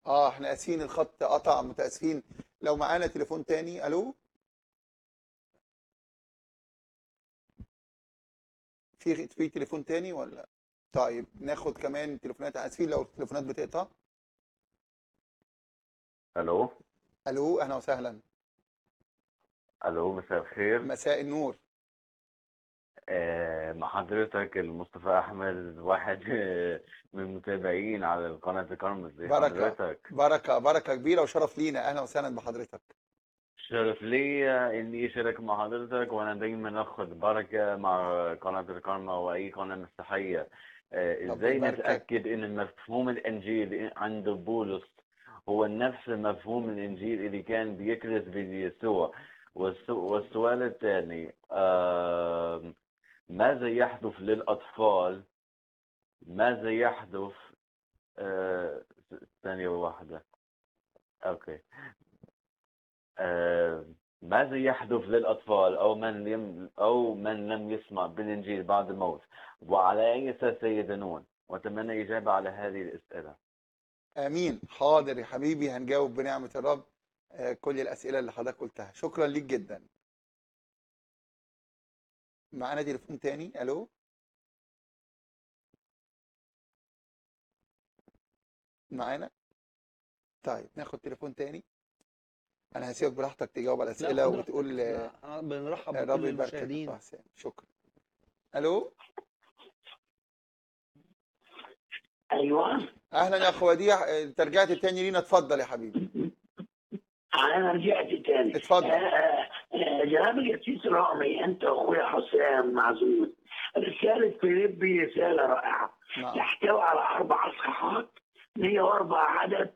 اه احنا اسفين الخط قطع متاسفين لو معانا تليفون تاني الو في في تليفون تاني ولا طيب ناخد كمان تليفونات اسفين لو التليفونات بتقطع الو الو اهلا وسهلا الو مساء الخير مساء النور آه، مع حضرتك المصطفى احمد واحد آه، من المتابعين على قناة الكرم ازي بركة. حضرتك بركه بركه كبيره وشرف لينا اهلا وسهلا بحضرتك شرف لي اني اشارك مع حضرتك وانا دايما اخذ بركة مع قناة الكرمة واي قناة مسيحية آه، ربنا ازاي يباركك. نتأكد ان مفهوم الانجيل عند بولس هو نفس مفهوم الانجيل اللي كان بيكرز بيسوع والسو- والسؤال الثاني آم، ماذا يحدث للأطفال ماذا يحدث آه، ثانية واحدة أوكي آه، ماذا يحدث للأطفال أو من لم أو من لم يسمع بالإنجيل بعد الموت وعلى أي أساس يدنون وأتمنى إجابة على هذه الأسئلة امين حاضر يا حبيبي هنجاوب بنعمه الرب آه، كل الاسئله اللي حضرتك قلتها شكرا ليك جدا معانا تليفون تاني الو معانا طيب ناخد تليفون تاني انا هسيبك براحتك تجاوب على الاسئله لا حضرتك وتقول آه، احنا بنرحب الرب بكل يباركك المشاهدين يا حسام شكرا الو ايوه اهلا يا اخو وديع آه، انت رجعت تاني لينا اتفضل يا حبيبي انا رجعت تاني اتفضل. آه، آه، جناب القسيس رامي انت واخويا حسام معزوز رساله فيليبي رساله رائعه نعم تحتوي على اربع اصحاحات 104 عدد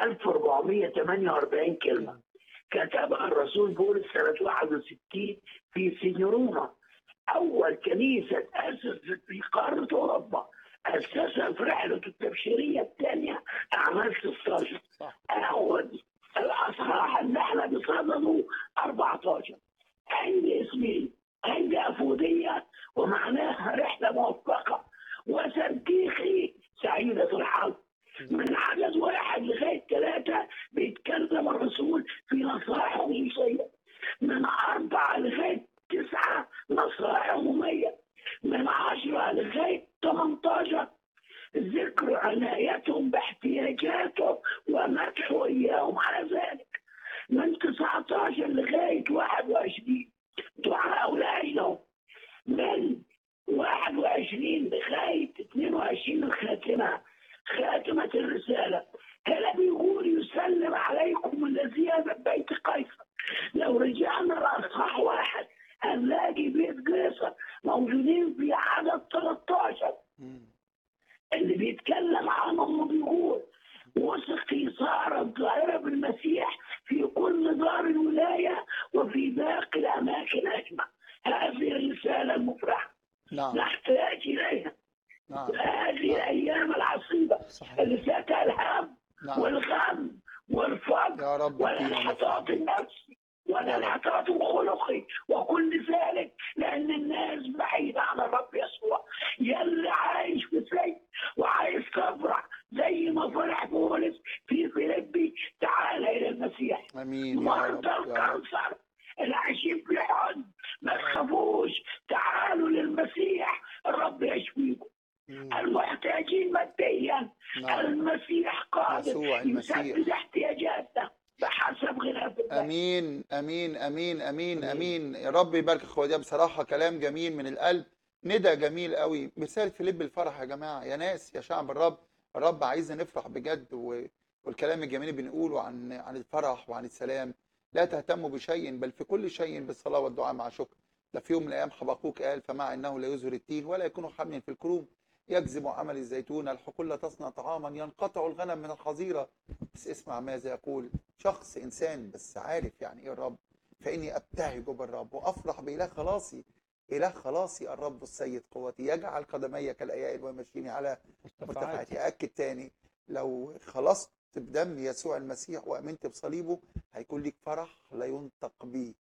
1448 كلمه كتبها الرسول بولس سنه 61 في سينيروما اول كنيسه تاسست في قاره اوروبا اسسها في رحلته التبشيريه الثانيه اعمال 16 صح اول الاصحاح اللي احنا بصدده 14 عندي اسمين عندي افوديه ومعناها رحله موفقه وسنتيخي سعيده الحظ من عدد واحد لغايه ثلاثه بيتكلم الرسول في نصائح وصيه من اربعه لغايه تسعه نصائح عموميه من عشره لغايه 18 ذكر عنايتهم باحتياجاتهم ومدحوا اياهم على ذلك من 19 لغايه 21 دعاء لاجلهم من 21 لغايه 22 الخاتمه خاتمه الرساله هنا بيقول يسلم عليكم الذين من بيت قيصر لو رجعنا لاصحاح واحد هنلاقي بيت قيصر موجودين في عدد 13 مم. اللي بيتكلم عنهم وبيقول وثقي صارت ظاهرة بالمسيح في كل دار الولاية وفي باقي الأماكن أجمع هذه الرسالة المفرحة نعم نحتاج إليها نعم هذه الأيام العصيبة صحيح اللي فيها الهم نعم والغم والفقر يا رب فينا والانحطاط نفرح النفسي والانحطاط الخلقي وكل ذلك لان الناس بعيده عن الرب يسوع يلي عايش في سجن وعايز تفرح زي ما فرح بولس في فيليبي تعال الى المسيح امين يا رب مرضى يا رب الكانسر اللي عايشين في حزن ما تخافوش تعالوا للمسيح الرب يشفيكم مم. المحتاجين ماديا نعم المسيح قادر يسوع المسيح. يسدد احتياجاتنا بحسب غنى في الله امين امين امين امين امين يا رب يبارك اخويا وديع بصراحه كلام جميل من القلب ندى جميل قوي رساله فيليب الفرح يا جماعه يا ناس يا شعب الرب الرب عايزنا نفرح بجد و... والكلام الجميل اللي بنقوله عن عن الفرح وعن السلام لا تهتموا بشيء بل في كل شيء بالصلاه والدعاء مع شكر ده في يوم من الايام حبقوك قال فمع انه لا يزهر التين ولا يكون حملا في الكروم يجزم عمل الزيتون الحقول لا تصنع طعاما ينقطع الغنم من الحظيره بس اسمع ماذا يقول شخص انسان بس عارف يعني ايه الرب فاني ابتهج بالرب وافرح باله خلاصي اله خلاصي الرب السيد قوتي يجعل قدمي كالايائل ويمشيني على مرتفعات ياكد تاني لو خلصت بدم يسوع المسيح وامنت بصليبه هيكون ليك فرح لا ينطق به